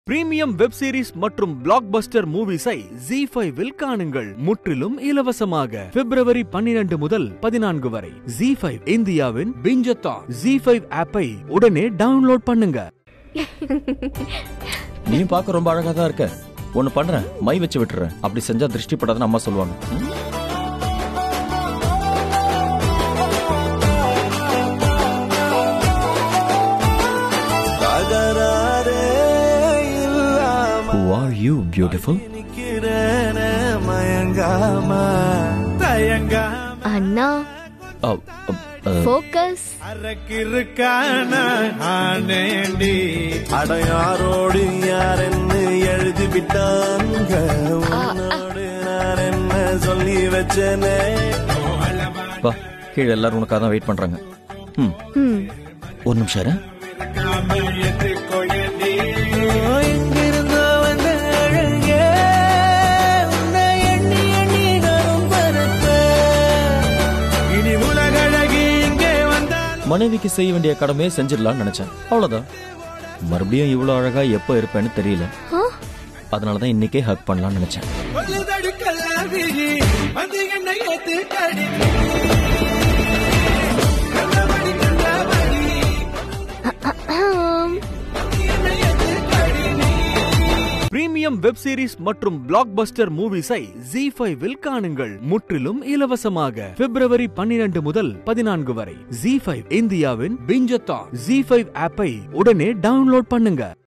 Premium web series மற்றும் blockbuster மூவிஸை Zee ஃபைவில் காணுங்கள் முற்றிலும் இலவசமாக பிப்ரவரி பன்னிரண்டு முதல் பதினான்கு வரை ஜி ஃபைவ் இந்தியாவின் பிஞ்சத்தா ஜி ஃபைவ் ஆப்பை உடனே டவுன்லோட் பண்ணுங்க நீயும் பார்க்க ரொம்ப அழகா தான் இருக்க ஒன்னு பண்றேன் மை வச்சு விட்டுறேன் அப்படி செஞ்சா திருஷ்டி படாதுன்னு அம்மா சொல்லுவாங்க ம்? தகராறே இல்லாம Who are you, beautiful? நிக்கிறேனே மயங்காம தயங்காம அண்ணா அ, அ, அ, ஃபோக்கஸ் அரக்கிருக்கான ஆனேண்டி அடையாரோடு யாரென்னு எழுதி விட்டாங்க உன்னோடு நான் என்ன சொல்லி வச்சேனே வா கீழே எல்லாரும் உனக்காக தான் வெயிட் பண்றாங்க ம் ம் ஒரு நிமிஷம் இரு. எங்கிருந்தோ வந்த அழகே, உன்னை எண்ணி எண்ணி நானும் பறப்பேன். இனி உலகழகி இங்கே வந்தால் மனைவிக்கு செய்ய வேண்டிய கடமையை செஞ்சிடலாம்னு நினைச்சேன் அவ்வளவுதான் மறுபடியும் இவ்வளவு அழகா எப்போ இருப்பேன்னு தெரியல ஆ, அதனாலதான் இன்னைக்கே ஹக் பண்ணலாம்னு நினைச்சேன் கொல்லுதடி கல்லாவி, வந்து என்னை ஏத்துக்கடி. கண்டபடி கண்டபடி, ஆம். என்னை ஏத்துக்கடி நீ. பிரீமியம் வெப் சீரிஸ் மற்றும் பிளாக் பஸ்டர் மூவிஸை ஜி ஃபைவில் காணுங்கள் முற்றிலும் இலவசமாக பிப்ரவரி பன்னிரண்டு முதல் பதினான்கு வரை ஜி ஃபைவ் இந்தியாவின் பிஞ்சத்தா ஜி ஃபைவ் ஆப்பை உடனே டவுன்லோட் பண்ணுங்க